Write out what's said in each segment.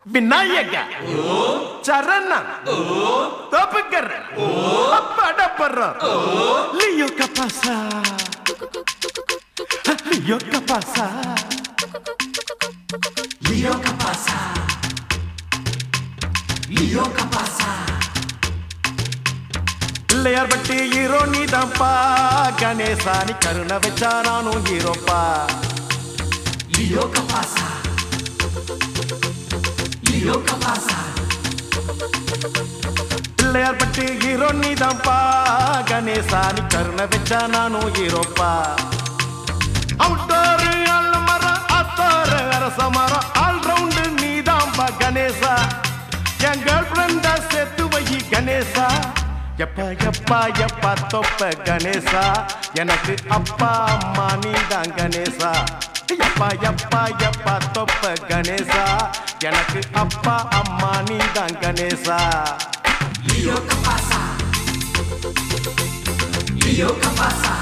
விநாயக சரண தோப்புக்கர் படப்படுற Leo Capasa Leo Capasa Leo Capasa. Leo Capasa. பிள்ளையார் பட்டி ஹீரோ நீதான்ப்பா கணேசா நீ கருணை வச்சா நானும் ஹீரோப்பா Leo Capasa. Leo Capasa. பிள்ளையார் பட்டி ஹீரோ நீதான்ப்பா கணேசா நீ கருணை வச்சா நானும் ஹீரோப்பா அவுட்டோரு அல்மரம் அத்தோரு அரச மரம் ஆல் ரவுண்டு நீதான்பா கணேசா என் கேர்ள் ஃப்ரெண்டா சேர்த்து வை கணேசா எப்பா எப்பா எப்பா தொப்ப கணேசா எனக்கு அப்பா அம்மா நீதான் கணேசா எப்பா எப்பா எப்பா தொப்ப கணேசா எனக்கு அப்பா அம்மா நீதான் Ganesha Leo Capasa. Leo Capasa.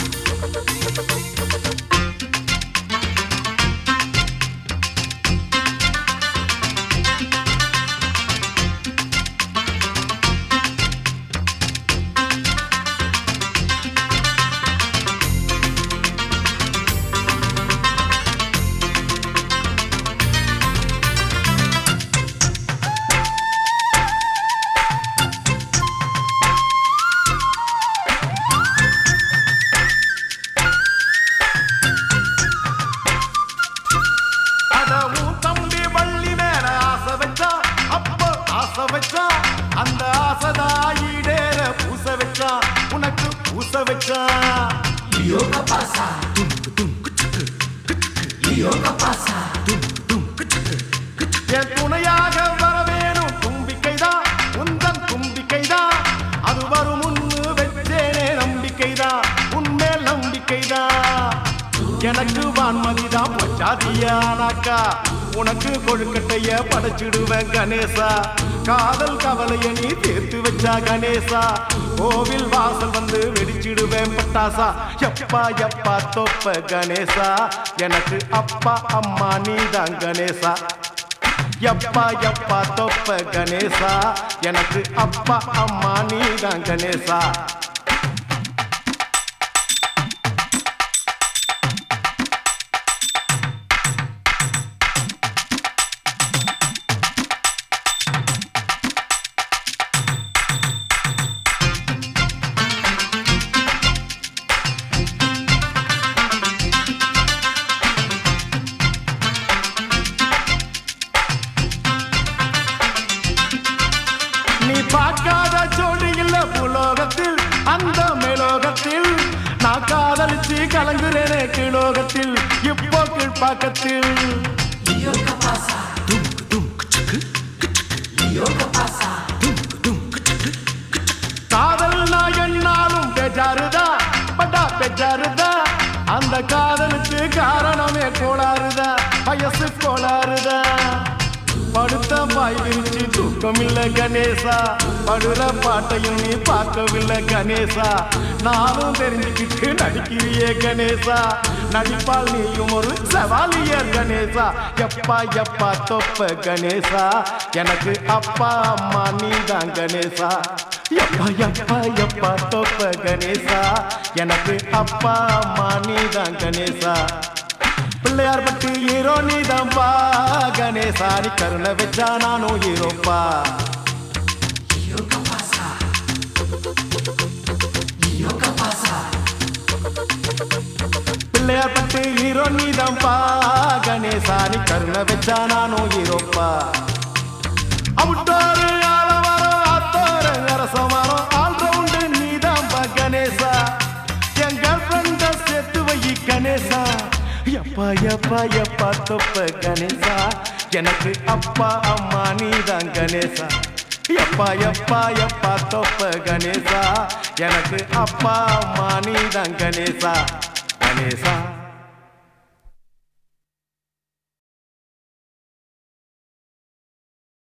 அடவும் தம்பி வள்ளி மேல ஆசை வச்சா அப்போ ஆசை வச்சா அந்த ஆசைதாயிடேற பூச வச்சா உனக்கு பூச வச்சா Leo Capasa. Leo Capasa. என் துணையாக வர வேணும் தும்பிக்கைதான் உந்தன் தும்பிக்கைதான் அது வரும் முன்னு வச்சேனே நம்பிக்கைதான் உன்மேல் நம்பிக்கைதான் எனக்கு வான்மதிதான் பச்சாதியானாக்கா உனக்கு கொழுக்கட்டைய படைச்சிடுவேன் கணேசா காதல் கவலைய நீ தீர்த்து வச்சா கணேசா கோவில் வாசல் வந்து வெடிச்சிடுவேன் பட்டாசா எப்பா எப்பா தொப்ப கணேசா எனக்கு அப்பா அம்மா நீதான் கணேசா எப்பா எப்பா தொப்ப கணேசா எனக்கு அப்பா அம்மா நீதான் கணேசா நீ பார்க்காத ஜோடி இல்ல புலோகத்தில் அந்த மேலோகத்தில் நான் காதலிச்சு கலங்குறேனே கீழோகத்தில் இப்போ கீழ்ப்பாக்கத்தில் Leo Capasa. Leo Capasa. காதல் நான் என்னாலும் பேச்சாருதா பட்டா பேச்சாருதா அந்த காதலுக்கு காரணமே கோளாறுதா வயசு கோளாறுதா படுத்த பாய் விரிச்சு தூக்கமில்ல கணேசா படுற பாட்டையும் நீ பார்க்கவில்லை கணேசா நானும் தெரிஞ்சுக்கிட்டு நடிக்கிறியே கணேசா நடிப்பால் நீயும் ஒரு சவாலியர் கணேசா எப்பா எப்பா தொப்ப கணேசா எனக்கு அப்பா அம்மா நீதான் கணேசா எப்பா எப்பா எப்பா தொப்ப கணேசா எனக்கு அப்பா அம்மா நீதான் கணேசா பிள்ளையார் பட்டு ஹீரோ நீதான்பா கணேசா நீ கருணை வச்சா நானும் ஹீரோப்பா Leo Capasa. Leo Capasa. Pillaiyar பட்டு ஹீரோ நீதான்பா கணேசா நீ கருணை வச்சா நானும் ஹீரோப்பா அவுட்டோரு ஆலமரம் அத்தோரு அரசமரம் ஆல் ரவுண்டு நீதான்பா கணேசா என் கேர்ள் ஃப்ரெண்ட சேர்த்து வை கணேசா எப்பா எப்பா எப்பா தொப்ப கணேசா எனக்கு அப்பா அம்மா நீதான் கணேசா எப்பா எப்பா எப்பா தொப்ப கணேசா எனக்கு அப்பா அம்மா நீதான் கணேசா கணேசா